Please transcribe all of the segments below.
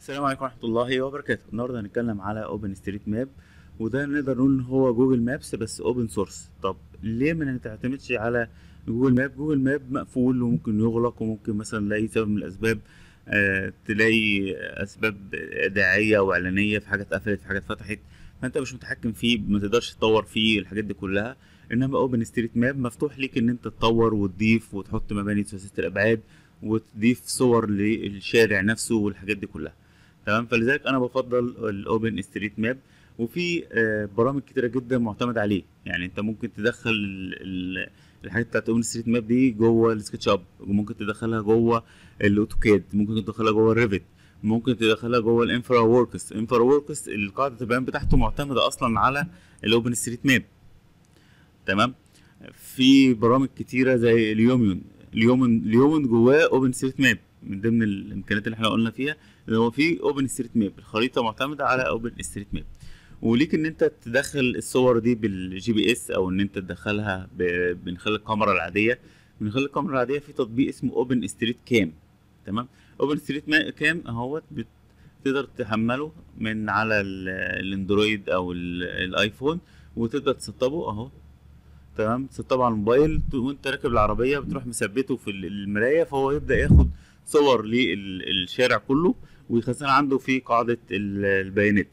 السلام عليكم ورحمة الله وبركاته النهاردة هنتكلم على اوبن ستريت ماب وده نقدر نقول ان هو جوجل مابس بس اوبن سورس طب ليه ما نعتمدش على جوجل ماب جوجل ماب مقفول وممكن يغلق وممكن مثلا لاي سبب من الاسباب آه تلاقي اسباب داعية او اعلانية في حاجات قفلت في حاجات فتحت فانت مش متحكم فيه ما تقدرش تطور فيه الحاجات دي كلها انما اوبن ستريت ماب مفتوح ليك ان انت تطور وتضيف وتحط مباني ثلاثية الابعاد وتضيف صور للشارع نفسه والحاجات دي كلها تمام فلذلك انا بفضل الاوبن ستريت ماب وفي آه، برامج كتيره جدا معتمد عليه يعني انت ممكن تدخل ال- ال- الحاجات بتاعت اوبن ستريت ماب دي جوه السكتش اب وممكن تدخلها جوه الاوتوكاد ممكن تدخلها جوه الريفت ممكن تدخلها جوه الانفرا وركس الانفرا وركس القاعده البيان بتاعته معتمده اصلا على الاوبن ستريت ماب تمام في برامج كتيره زي اليوميون اليومن اليومن جواه اوبن ستريت ماب من ضمن الامكانيات اللي احنا قلنا فيها اللي هو في اوبن ستريت ماب الخريطه معتمده على اوبن ستريت ماب وليك ان انت تدخل الصور دي بالجي بي اس او ان انت تدخلها ب- من خلال الكاميرا العاديه من خلال الكاميرا العاديه في تطبيق اسمه اوبن ستريت كام تمام اوبن ستريت كام اهوت بت- تقدر تحمله من على ال- الاندرويد او ال- الايفون وتقدر تسطبه اهو تمام تسطبه على الموبايل ت- وانت راكب العربيه بتروح مثبته في ال- المرايه فهو يبدا ياخد صور للشارع كله ويخزنها عنده في قاعده ال- البيانات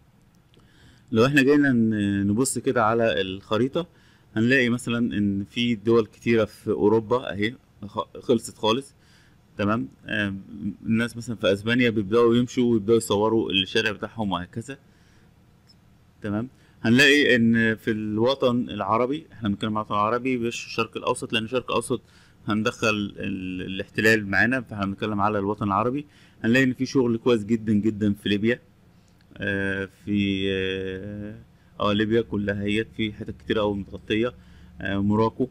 لو احنا جينا ن- نبص كده على الخريطه هنلاقي مثلا ان في دول كتيره في اوروبا اهي خ- خلصت خالص تمام آم، الناس مثلا في اسبانيا بيبداوا يمشوا ويبداوا يصوروا الشارع بتاعهم وهكذا تمام هنلاقي ان في الوطن العربي احنا بنتكلم عن الوطن العربي مش الشرق الاوسط لان الشرق الاوسط هندخل ال- الاحتلال معانا فاحنا بنتكلم على الوطن العربي هنلاقي ان في شغل كويس جدا جدا في ليبيا آه، في اه آه، ليبيا كلها هي في حتت كتير قوي متغطيه آه، موراكو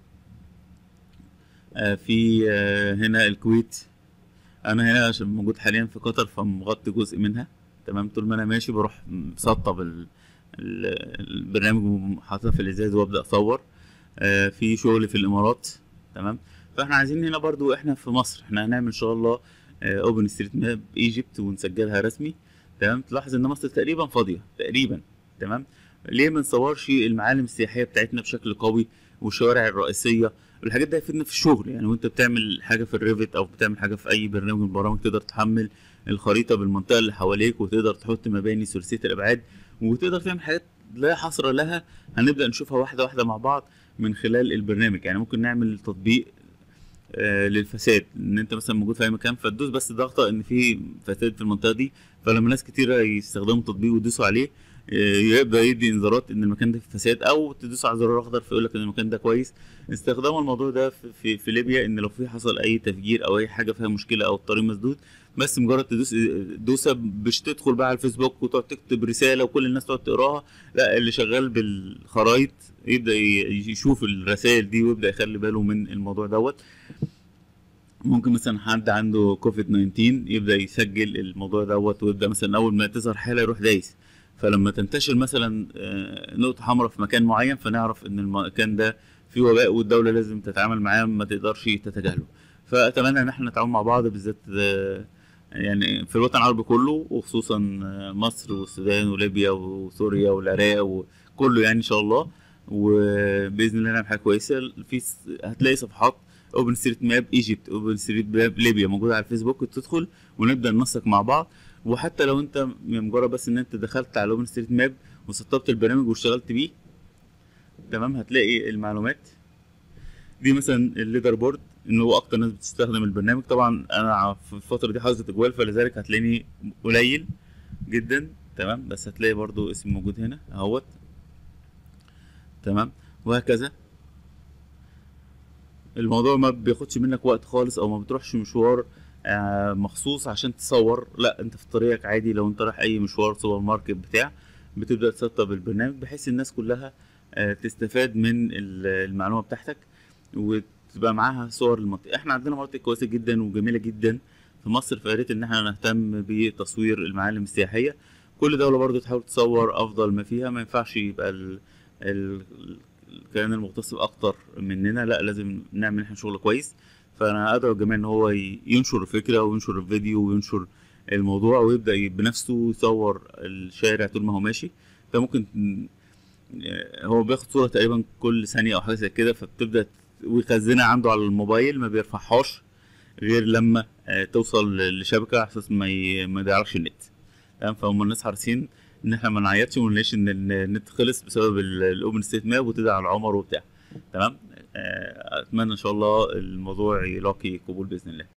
آه، في آه، هنا الكويت انا هنا عشان موجود حاليا في قطر فمغطي جزء منها تمام طول ما انا ماشي بروح مسطب ال- ال- البرنامج وحاططها في الازاز وابدا اصور آه، في شغل في الامارات تمام فاحنا عايزين هنا برضو احنا في مصر احنا هنعمل ان شاء الله اوبن ستريت ماب ايجيبت ونسجلها رسمي تمام تلاحظ ان مصر تقريبا فاضيه تقريبا تمام ليه ما نصورش المعالم السياحيه بتاعتنا بشكل قوي والشوارع الرئيسيه الحاجات دي هتفيدنا في الشغل يعني وانت بتعمل حاجه في الريفت او بتعمل حاجه في اي برنامج من البرامج تقدر تحمل الخريطه بالمنطقه اللي حواليك وتقدر تحط مباني ثلاثيه الابعاد وتقدر تعمل حاجات لا حصر لها هنبدا نشوفها واحده واحده مع بعض من خلال البرنامج يعني ممكن نعمل تطبيق آه، للفساد ان انت مثلا موجود في اي مكان فتدوس بس ضغطه ان في فساد في المنطقه دي فلما ناس كتيره يستخدموا التطبيق ويدوسوا عليه آه، يبدا يدي انذارات ان المكان ده فيه فساد او تدوس على الزرار الاخضر فيقول لك ان المكان ده كويس استخدام الموضوع ده في, في, في ليبيا ان لو في حصل اي تفجير او اي حاجه فيها مشكله او الطريق مسدود بس مجرد تدوس دوسه مش تدخل بقى على الفيسبوك وتقعد تكتب رساله وكل الناس تقعد تقراها لا اللي شغال بالخرايط يبدا ي- يشوف الرسائل دي ويبدا يخلي باله من الموضوع دوت ممكن مثلا حد عنده كوفيد 19 يبدا يسجل الموضوع دوت ويبدا مثلا اول ما تظهر حاله يروح دايس فلما تنتشر مثلا آه، نقطه حمراء في مكان معين فنعرف ان المكان ده في وباء والدوله لازم تتعامل معاه ما تقدرش تتجاهله فاتمنى ان احنا نتعاون مع بعض بالذات آه، يعني في الوطن العربي كله وخصوصا آه، مصر والسودان وليبيا وسوريا والعراق وكله يعني ان شاء الله وباذن الله نعمل حاجه كويسه في س- هتلاقي صفحات اوبن ستريت ماب ايجيبت اوبن ستريت ماب ليبيا موجوده على الفيسبوك تدخل ونبدا ننسق مع بعض وحتى لو انت مجرد بس ان انت دخلت على اوبن ستريت ماب وسطبت البرنامج واشتغلت بيه تمام هتلاقي المعلومات دي مثلا الليدر بورد ان هو اكتر ناس بتستخدم البرنامج طبعا انا في الفتره دي حاطط اجوال فلذلك هتلاقيني قليل جدا تمام بس هتلاقي برضو اسم موجود هنا اهوت تمام وهكذا الموضوع ما بياخدش منك وقت خالص او ما بتروحش مشوار آه، مخصوص عشان تصور لا انت في طريقك عادي لو انت رايح اي مشوار سوبر ماركت بتاع بتبدا تسطب البرنامج بحيث الناس كلها آه، تستفاد من ال- المعلومه بتاعتك وتبقى معاها صور المنطقه احنا عندنا مناطق كويسه جدا وجميله جدا في مصر فيا ريت ان احنا نهتم بتصوير المعالم السياحيه كل دوله برضو تحاول تصور افضل ما فيها ما ينفعش يبقى ال... ال... الكيان المغتصب اكتر مننا لا لازم نعمل احنا شغل كويس فانا ادعو الجميع ان هو ي- ينشر الفكره وينشر الفيديو وينشر الموضوع ويبدا ي- بنفسه يصور الشارع طول ما هو ماشي انت ممكن آه، هو بياخد صوره تقريبا كل ثانيه او حاجه زي كده فبتبدا ت- ويخزنها عنده على الموبايل ما بيرفعهاش غير لما آه، توصل لشبكه على اساس ما ي- ما يضيعلكش النت تمام فهم الناس حريصين ان احنا ما نعيطش وما نلاقيش ان النت خلص بسبب الاوبن ستيت ماب وتدعي على عمر وبتاع تمام آه، اتمنى ان شاء الله الموضوع يلاقي قبول باذن الله